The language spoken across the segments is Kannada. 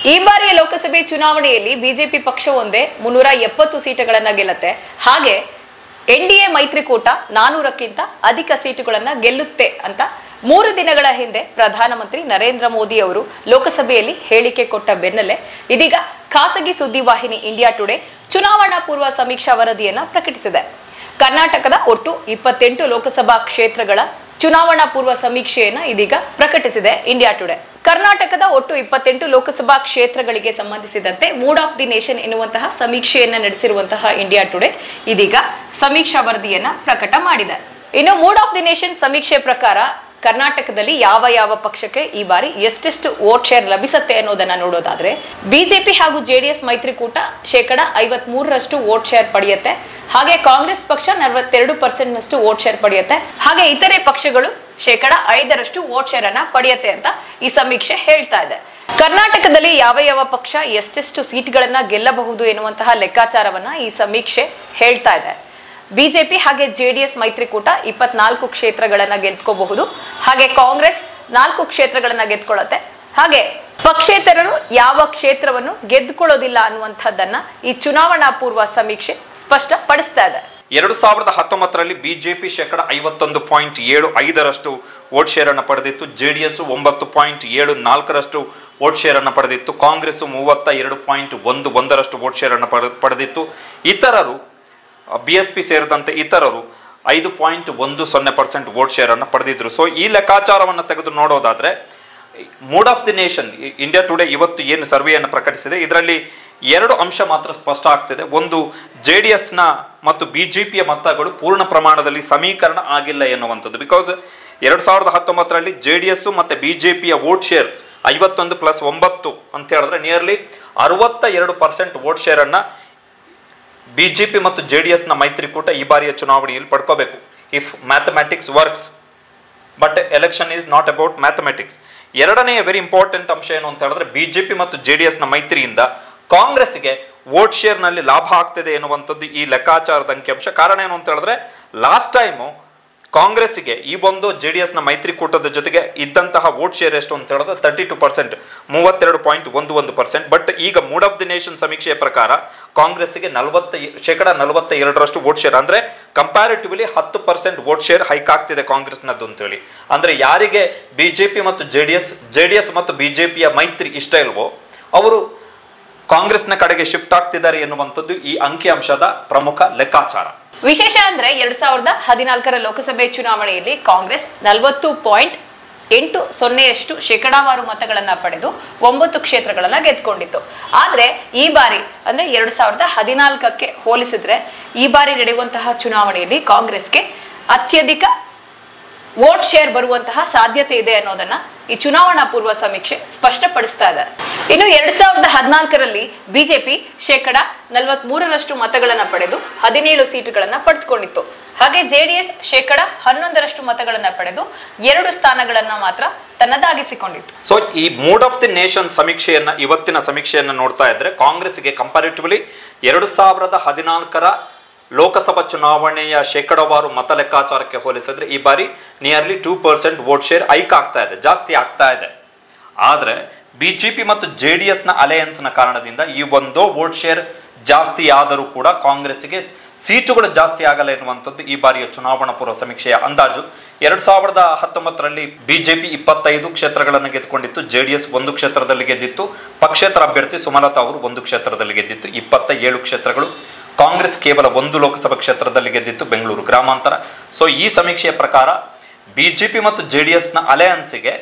ಈ ಬಾರಿಯ ಲೋಕಸಭೆ ಚುನಾವಣೆಯಲ್ಲಿ ಬಿಜೆಪಿ ಪಕ್ಷವೊಂದೇ ಮುನ್ನೂರ ಎಪ್ಪತ್ತು ಸೀಟುಗಳನ್ನ ಗೆಲ್ಲುತ್ತೆ ಹಾಗೆ ಎನ್ ಡಿ ಎ ಮೈತ್ರಿಕೂಟ ನಾನೂರಕ್ಕಿಂತ ಅಧಿಕ ಸೀಟುಗಳನ್ನ ಗೆಲ್ಲುತ್ತೆ ಅಂತ ಮೂರು ದಿನಗಳ ಹಿಂದೆ ಪ್ರಧಾನಮಂತ್ರಿ ನರೇಂದ್ರ ಮೋದಿ ಅವರು ಲೋಕಸಭೆಯಲ್ಲಿ ಹೇಳಿಕೆ ಕೊಟ್ಟ ಬೆನ್ನಲ್ಲೇ ಇದೀಗ ಖಾಸಗಿ ಸುದ್ದಿವಾಹಿನಿ ಇಂಡಿಯಾ ಟುಡೇ ಚುನಾವಣಾ ಪೂರ್ವ ಸಮೀಕ್ಷಾ ವರದಿಯನ್ನ ಪ್ರಕಟಿಸಿದೆ ಕರ್ನಾಟಕದ ಒಟ್ಟು ಇಪ್ಪತ್ತೆಂಟು ಲೋಕಸಭಾ ಕ್ಷೇತ್ರಗಳ ಚುನಾವಣಾ ಪೂರ್ವ ಸಮೀಕ್ಷೆಯನ್ನ ಇದೀಗ ಪ್ರಕಟಿಸಿದೆ ಇಂಡಿಯಾ ಟುಡೇ ಕರ್ನಾಟಕದ ಒಟ್ಟು ಇಪ್ಪತ್ತೆಂಟು ಲೋಕಸಭಾ ಕ್ಷೇತ್ರಗಳಿಗೆ ಸಂಬಂಧಿಸಿದಂತೆ ಮೂಡ್ ಆಫ್ ದಿ ನೇಷನ್ ಎನ್ನುವಂತಹ ಸಮೀಕ್ಷೆಯನ್ನ ನಡೆಸಿರುವಂತಹ ಇಂಡಿಯಾ ಟುಡೇ ಇದೀಗ ಸಮೀಕ್ಷಾ ವರದಿಯನ್ನ ಪ್ರಕಟ ಮಾಡಿದೆ ಇನ್ನು ಮೂಡ್ ಆಫ್ ದಿ ನೇಷನ್ ಸಮೀಕ್ಷೆ ಪ್ರಕಾರ ಕರ್ನಾಟಕದಲ್ಲಿ ಯಾವ ಯಾವ ಪಕ್ಷಕ್ಕೆ ಈ ಬಾರಿ ಎಷ್ಟೆಷ್ಟು ವೋಟ್ ಶೇರ್ ಲಭಿಸುತ್ತೆ ಅನ್ನೋದನ್ನ ನೋಡೋದಾದ್ರೆ ಬಿಜೆಪಿ ಹಾಗೂ ಜೆಡಿಎಸ್ ಮೈತ್ರಿಕೂಟ ಶೇಕಡ ಐವತ್ ಮೂರರಷ್ಟು ವೋಟ್ ಶೇರ್ ಪಡೆಯುತ್ತೆ ಹಾಗೆ ಕಾಂಗ್ರೆಸ್ ಪಕ್ಷ ನಲವತ್ತೆರಡು ಪರ್ಸೆಂಟ್ ನಷ್ಟು ವೋಟ್ ಶೇರ್ ಪಡೆಯುತ್ತೆ ಹಾಗೆ ಇತರೆ ಪಕ್ಷಗಳು ಶೇಕಡ ಐದರಷ್ಟು ವೋಟ್ ಶೇರ್ ಅನ್ನ ಪಡೆಯುತ್ತೆ ಅಂತ ಈ ಸಮೀಕ್ಷೆ ಹೇಳ್ತಾ ಇದೆ ಕರ್ನಾಟಕದಲ್ಲಿ ಯಾವ ಯಾವ ಪಕ್ಷ ಎಷ್ಟೆಷ್ಟು ಸೀಟ್ಗಳನ್ನ ಗೆಲ್ಲಬಹುದು ಎನ್ನುವಂತಹ ಲೆಕ್ಕಾಚಾರವನ್ನ ಈ ಸಮೀಕ್ಷೆ ಹೇಳ್ತಾ ಇದೆ ಬಿಜೆಪಿ ಹಾಗೆ ಜೆಡಿಎಸ್ ಮೈತ್ರಿಕೂಟ ಇಪ್ಪತ್ನಾಲ್ಕು ಕ್ಷೇತ್ರಗಳನ್ನ ಗೆದ್ಕೋಬಹುದು ಹಾಗೆ ಕಾಂಗ್ರೆಸ್ ನಾಲ್ಕು ಕ್ಷೇತ್ರಗಳನ್ನ ಗೆದ್ಕೊಳ್ಳುತ್ತೆ ಹಾಗೆ ಪಕ್ಷೇತರರು ಯಾವ ಕ್ಷೇತ್ರವನ್ನು ಗೆದ್ದುಕೊಳ್ಳೋದಿಲ್ಲ ಅನ್ನುವಂಥದ್ದನ್ನ ಈ ಚುನಾವಣಾ ಪೂರ್ವ ಸಮೀಕ್ಷೆ ಸ್ಪಷ್ಟಪಡಿಸ್ತಾ ಇದೆ ಎರಡು ಸಾವಿರದ ಹತ್ತೊಂಬತ್ತರಲ್ಲಿ ಬಿಜೆಪಿ ಶೇಕಡ ಐವತ್ತೊಂದು ಪಾಯಿಂಟ್ ಏಳು ಐದರಷ್ಟು ವೋಟ್ ಶೇರ್ ಅನ್ನು ಪಡೆದಿತ್ತು ಜೆಡಿಎಸ್ ಒಂಬತ್ತು ಪಾಯಿಂಟ್ ಏಳು ನಾಲ್ಕರಷ್ಟು ವೋಟ್ ಶೇರ್ ಅನ್ನು ಪಡೆದಿತ್ತು ಕಾಂಗ್ರೆಸ್ ಮೂವತ್ತ ಎರಡು ಪಾಯಿಂಟ್ ಒಂದು ಒಂದರಷ್ಟು ವೋಟ್ ಶೇರ್ ಅನ್ನು ಪಡೆ- ಪಡೆದಿತ್ತು ಇತರರು ಬಿ ಎಸ್ ಪಿ ಸೇರಿದಂತೆ ಇತರರು ಐದು ಪಾಯಿಂಟ್ ಒಂದು ಸೊನ್ನೆ ಪರ್ಸೆಂಟ್ ವೋಟ್ ಶೇರ್ ಅನ್ನು ಪಡೆದಿದ್ರು ಸೊ ಈ ಲೆಕ್ಕಾಚಾರವನ್ನು ತೆಗೆದು ನೋಡೋದಾದ್ರೆ mood of the nation India Today ಇವತ್ತು ಏನು ಸರ್ವೆಯನ್ನು ಪ್ರಕಟಿಸಿದೆ ಇದರಲ್ಲಿ ಎರಡು ಅಂಶ ಮಾತ್ರ ಸ್ಪಷ್ಟ ಆಗ್ತಿದೆ ಒಂದು ಜೆ ಡಿ ಎಸ್ನ ಮತ್ತು ಬಿ ಜೆ ಪಿಯ ಮತಗಳು ಪೂರ್ಣ ಪ್ರಮಾಣದಲ್ಲಿ ಸಮೀಕರಣ ಆಗಿಲ್ಲ ಎನ್ನುವಂಥದ್ದು ಬಿಕಾಸ್ ಎರಡು ಸಾವಿರದ ಹತ್ತೊಂಬತ್ತರಲ್ಲಿ ಜೆ ಡಿ ಎಸ್ ಮತ್ತು ಬಿ ಜೆ ಪಿಯ ವೋಟ್ ಶೇರ್ ಐವತ್ತೊಂದು ಪ್ಲಸ್ ಒಂಬತ್ತು ಅಂತ ಹೇಳಿದ್ರೆ ನಿಯರ್ಲಿ ಅರವತ್ತ ಎರಡು ಪರ್ಸೆಂಟ್ ವೋಟ್ ಶೇರನ್ನು ಬಿಜೆಪಿ ಮತ್ತು ಜೆ ಡಿ ಎಸ್ನ ಮೈತ್ರಿಕೂಟ ಈ ಬಾರಿಯ ಚುನಾವಣೆಯಲ್ಲಿ ಪಡ್ಕೋಬೇಕು if mathematics works but election is not about mathematics ಎರಡನೆಯ ವೆರಿ ಇಂಪಾರ್ಟೆಂಟ್ ಅಂಶ ಏನು ಅಂತ ಹೇಳಿದ್ರೆ ಬಿಜೆಪಿ ಮತ್ತು ಜೆ ಡಿ ಎಸ್ನ ಮೈತ್ರಿಯಿಂದ ಕಾಂಗ್ರೆಸ್ಗೆ ವೋಟ್ ಶೇರ್ನಲ್ಲಿ ಲಾಭ ಆಗ್ತಿದೆ ಎನ್ನುವಂಥದ್ದು ಈ ಲೆಕ್ಕಾಚಾರದ ಅಂಕಿಅಂಶ ಕಾರಣ ಏನು ಅಂತ ಹೇಳಿದ್ರೆ ಲಾಸ್ಟ್ ಟೈಮು ಕಾಂಗ್ರೆಸ್ಗೆ ಈ ಒಂದು ಜೆ ಡಿ ಎಸ್ನ ಮೈತ್ರಿಕೂಟದ ಜೊತೆಗೆ ಇದ್ದಂತಹ ವೋಟ್ ಶೇರ್ ಎಷ್ಟು ಅಂತ ಹೇಳಿದ್ರೆ ತರ್ಟಿ ಟು ಪರ್ಸೆಂಟ್ ಮೂವತ್ತೆರಡು ಪಾಯಿಂಟ್ ಒಂದು ಒಂದು ಪರ್ಸೆಂಟ್ ಬಟ್ ಈಗ ಮೂಡ್ ಆಫ್ ದಿ ನೇಷನ್ ಸಮೀಕ್ಷೆಯ ಪ್ರಕಾರ ಕಾಂಗ್ರೆಸ್ಗೆ ನಲವತ್ತ ಶೇಕಡ ನಲವತ್ತ ಎರಡರಷ್ಟು ವೋಟ್ ಶೇರ್ ಅಂದ್ರೆ ಕಂಪ್ಯಾರಿಟಿವ್ಲಿ ಹತ್ತು ಪರ್ಸೆಂಟ್ ವೋಟ್ ಶೇರ್ ಹೈಕ್ ಆಗ್ತಿದೆ ಕಾಂಗ್ರೆಸ್ನದ್ದು ಅಂತೇಳಿ ಅಂದ್ರೆ ಯಾರಿಗೆ ಬಿಜೆಪಿ ಮತ್ತು J D S J D S ಮತ್ತು ಬಿಜೆಪಿಯ ಮೈತ್ರಿ ಇಷ್ಟ ಇಲ್ವೋ ಅವರು ಕಾಂಗ್ರೆಸ್ನ ಕಡೆಗೆ ಶಿಫ್ಟ್ ಆಗ್ತಿದ್ದಾರೆ ಎನ್ನುವಂಥದ್ದು ಈ ಅಂಕಿಅಂಶದ ಪ್ರಮುಖ ಲೆಕ್ಕಾಚಾರ ವಿಶೇಷ ಅಂದ್ರೆ ಎರಡ್ ಸಾವಿರದ ಹದಿನಾಲ್ಕರ ಲೋಕಸಭೆ ಚುನಾವಣೆಯಲ್ಲಿ ಕಾಂಗ್ರೆಸ್ ನಲವತ್ತು ಪಾಯಿಂಟ್ ಎಂಟು ಸೊನ್ನೆಯಷ್ಟು ಶೇಕಡಾವಾರು ಮತಗಳನ್ನ ಪಡೆದು ಒಂಬತ್ತು ಕ್ಷೇತ್ರಗಳನ್ನ ಗೆದ್ಕೊಂಡಿತ್ತು ಆದ್ರೆ ಈ ಬಾರಿ ಅಂದ್ರೆ ಎರಡ್ ಸಾವಿರದ ಹದಿನಾಲ್ಕಕ್ಕೆ ಹೋಲಿಸಿದ್ರೆ ಈ ಬಾರಿ ನಡೆಯುವಂತಹ ಚುನಾವಣೆಯಲ್ಲಿ ಕಾಂಗ್ರೆಸ್ಗೆ ಅತ್ಯಧಿಕ ವೋಟ್ ಶೇರ್ ಬರುವಂತಹ ಸಾಧ್ಯತೆ ಇದೆ ಅನ್ನೋದನ್ನ ಈ ಚುನಾವಣಾ ಪೂರ್ವ ಸಮೀಕ್ಷೆ ಸ್ಪಷ್ಟಪಡಿಸ್ತಾ ಇದೆ ಇನ್ನು ಎರಡ್ ಸಾವಿರದ ಹದಿನಾಲ್ಕರಲ್ಲಿ ಬಿಜೆಪಿ ಶೇಕಡ ನಲವತ್ತ್ ಮೂರರಷ್ಟು ಮತಗಳನ್ನ ಪಡೆದು ಹದಿನೇಳು ಸೀಟುಗಳನ್ನ ಪಡೆದುಕೊಂಡಿತ್ತು ಹಾಗೆ ಜೆಡಿಎಸ್ ಶೇಕಡ ಹನ್ನೊಂದರಷ್ಟು ಮತಗಳನ್ನ ಪಡೆದು ಎರಡು ಸ್ಥಾನಗಳನ್ನ ಮಾತ್ರ ತನ್ನದಾಗಿಸಿಕೊಂಡಿತ್ತು ಸೊ ಈ ಮೂಡ್ ಆಫ್ ದಿ ನೇಷನ್ ಸಮೀಕ್ಷೆಯನ್ನ ಇವತ್ತಿನ ಸಮೀಕ್ಷೆಯನ್ನ ನೋಡ್ತಾ ಇದ್ರೆ ಕಾಂಗ್ರೆಸ್ಗೆ ಕಂಪ್ಯಾರಿಟಿವ್ಲಿ ಎರಡು ಸಾವಿರದ ಹದಿನಾಲ್ಕರ ಲೋಕಸಭಾ ಚುನಾವಣೆಯ ಶೇಕಡವಾರು ಮತ ಲೆಕ್ಕಾಚಾರಕ್ಕೆ ಹೋಲಿಸಿದ್ರೆ ಈ ಬಾರಿ nearly two percent vote share hike ಆಗ್ತಾ ಇದೆ ಜಾಸ್ತಿ ಆಗ್ತಾ ಇದೆ ಆದ್ರೆ ಬಿಜೆಪಿ ಮತ್ತು ಜೆ ಡಿ ಎಸ್ನ ಅಲಯನ್ಸ್ನ ಕಾರಣದಿಂದ ಈ ಒಂದು ವೋಟ್ ಶೇರ್ ಜಾಸ್ತಿ ಆದರೂ ಕೂಡ ಕಾಂಗ್ರೆಸ್ಗೆ ಸೀಟುಗಳು ಜಾಸ್ತಿ ಆಗಲ್ಲ ಎನ್ನುವಂಥದ್ದು ಈ ಬಾರಿಯ ಚುನಾವಣಾ ಪೂರ್ವ ಸಮೀಕ್ಷೆಯ ಅಂದಾಜು ಎರಡ್ ಸಾವಿರದ ಹತ್ತೊಂಬತ್ತರಲ್ಲಿ ಬಿಜೆಪಿ ಇಪ್ಪತ್ತೈದು ಕ್ಷೇತ್ರಗಳನ್ನು ಗೆದ್ದುಕೊಂಡಿತ್ತು ಜೆ ಡಿ ಎಸ್ ಒಂದು ಕ್ಷೇತ್ರದಲ್ಲಿ ಗೆದ್ದಿತ್ತು ಪಕ್ಷೇತರ ಅಭ್ಯರ್ಥಿ ಸುಮಲತಾ ಅವರು ಒಂದು ಕ್ಷೇತ್ರದಲ್ಲಿ ಗೆದ್ದಿತ್ತು ಇಪ್ಪತ್ತ ಏಳು ಕ್ಷೇತ್ರಗಳು ಕಾಂಗ್ರೆಸ್ ಕೇವಲ ಒಂದು ಲೋಕಸಭಾ ಕ್ಷೇತ್ರದಲ್ಲಿ ಗೆದ್ದಿತ್ತು ಬೆಂಗಳೂರು ಗ್ರಾಮಾಂತರ ಸೊ ಈ ಸಮೀಕ್ಷೆಯ ಪ್ರಕಾರ ಬಿಜೆಪಿ ಮತ್ತು ಜೆ ಡಿ ಎಸ್ನ ಅಲಯನ್ಸಿಗೆ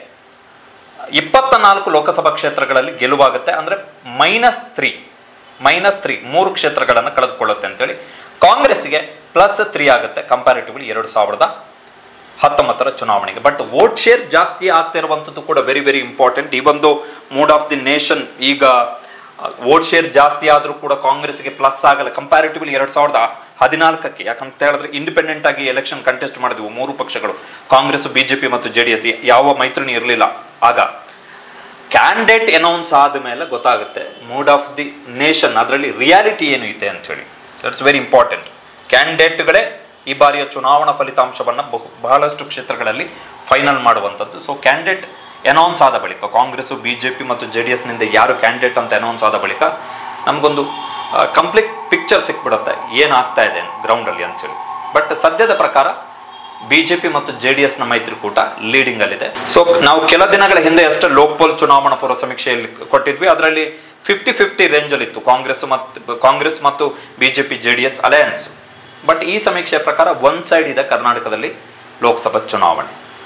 ಇಪ್ಪತ್ತ ನಾಲ್ಕು ಲೋಕಸಭಾ ಕ್ಷೇತ್ರಗಳಲ್ಲಿ ಗೆಲುವಾಗುತ್ತೆ ಅಂದ್ರೆ ಮೈನಸ್ ತ್ರೀ ಮೈನಸ್ ತ್ರೀ ಮೂರು ಕ್ಷೇತ್ರಗಳನ್ನು ಕಳೆದುಕೊಳ್ಳುತ್ತೆ ಅಂತೇಳಿ ಕಾಂಗ್ರೆಸ್ಗೆ ಪ್ಲಸ್ ತ್ರೀ ಆಗುತ್ತೆ ಕಂಪ್ಯಾರಿಟಿವ್ಲಿ ಎರಡು ಸಾವಿರದ ಹತ್ತೊಂಬತ್ತರ ಚುನಾವಣೆಗೆ ಬಟ್ ವೋಟ್ ಶೇರ್ ಜಾಸ್ತಿ ಆಗ್ತಿರುವಂಥದ್ದು ಕೂಡ ವೆರಿ ವೆರಿ ಇಂಪಾರ್ಟೆಂಟ್ ಈ ಒಂದು ಮೂಡ್ ಆಫ್ ದಿ ನೇಷನ್ ಈಗ ವೋಟ್ ಶೇರ್ ಜಾಸ್ತಿ ಆದರೂ ಕೂಡ ಕಾಂಗ್ರೆಸ್ಗೆ ಪ್ಲಸ್ ಆಗಲ್ಲ ಕಂಪ್ಯಾರಿಟಿವ್ಲಿ ಎರಡು ಸಾವಿರದ ಹದಿನಾಲ್ಕಕ್ಕೆ ಯಾಕಂತ ಹೇಳಿದ್ರೆ ಇಂಡಿಪೆಂಡೆಂಟ್ ಆಗಿ ಎಲೆಕ್ಷನ್ ಕಂಟೆಸ್ಟ್ ಮಾಡಿದ್ವು ಮೂರು ಪಕ್ಷಗಳು ಕಾಂಗ್ರೆಸ್ ಬಿಜೆಪಿ ಮತ್ತು ಜೆ ಡಿ ಎಸ್ ಯಾವ ಮೈತ್ರಿನೂ ಇರಲಿಲ್ಲ ಆಗ ಕ್ಯಾಂಡಿಡೇಟ್ ಅನೌನ್ಸ್ ಆದಮೇಲೆ ಗೊತ್ತಾಗುತ್ತೆ ಮೂಡ್ ಆಫ್ ದಿ ನೇಷನ್ ಅದರಲ್ಲಿ ರಿಯಾಲಿಟಿ ಏನು ಇದೆ ಅಂತ ಹೇಳಿ ಇಟ್ಸ್ ವೆರಿ ಇಂಪಾರ್ಟೆಂಟ್ ಕ್ಯಾಂಡಿಡೇಟ್ಗಳೇ ಈ ಬಾರಿಯ ಚುನಾವಣಾ ಫಲಿತಾಂಶವನ್ನು ಬಹು ಬಹಳಷ್ಟು ಕ್ಷೇತ್ರಗಳಲ್ಲಿ ಫೈನಲ್ ಮಾಡುವಂಥದ್ದು ಸೊ ಕ್ಯಾಂಡಿಡೇಟ್ ಅನೌನ್ಸ್ ಆದ ಬಳಿಕ ಕಾಂಗ್ರೆಸ್ ಬಿಜೆಪಿ ಮತ್ತು ಜೆ ಡಿ ಎಸ್ನಿಂದ ಯಾರು ಕ್ಯಾಂಡಿಡೇಟ್ ಅಂತ ಅನೌನ್ಸ್ ಆದ ಬಳಿಕ ನಮಗೊಂದು ಕಂಪ್ಲೀಟ್ ಪಿಕ್ಚರ್ ಸಿಕ್ಬಿಡುತ್ತೆ ಏನಾಗ್ತಾ ಇದೆ ಗ್ರೌಂಡಲ್ಲಿ ಅಂತೇಳಿ ಬಟ್ ಸದ್ಯದ ಪ್ರಕಾರ ಬಿಜೆಪಿ ಮತ್ತು ಜೆ ಡಿ ಎಸ್ನ ಮೈತ್ರಿಕೂಟ ಲೀಡಿಂಗ್ ಅಲ್ಲಿದೆ ಸೊ ನಾವು ಕೆಲ ದಿನಗಳ ಹಿಂದೆ ಅಷ್ಟೇ ಲೋಕ್ಪಾಲ್ ಚುನಾವಣಾ ಪೂರ್ವ ಸಮೀಕ್ಷೆಯಲ್ಲಿ ಕೊಟ್ಟಿದ್ವಿ ಅದರಲ್ಲಿ ಫಿಫ್ಟಿ ಫಿಫ್ಟಿ ರೇಂಜ್ ಅಲ್ಲಿ ಇತ್ತು ಕಾಂಗ್ರೆಸ್ ಮತ್ತು ಕಾಂಗ್ರೆಸ್ ಮತ್ತು BJP J D S alliance but ಈ ಸಮೀಕ್ಷೆಯ ಪ್ರಕಾರ ಒನ್ ಸೈಡ್ ಇದೆ ಕರ್ನಾಟಕದಲ್ಲಿ ಲೋಕಸಭಾ ಚುನಾವಣೆ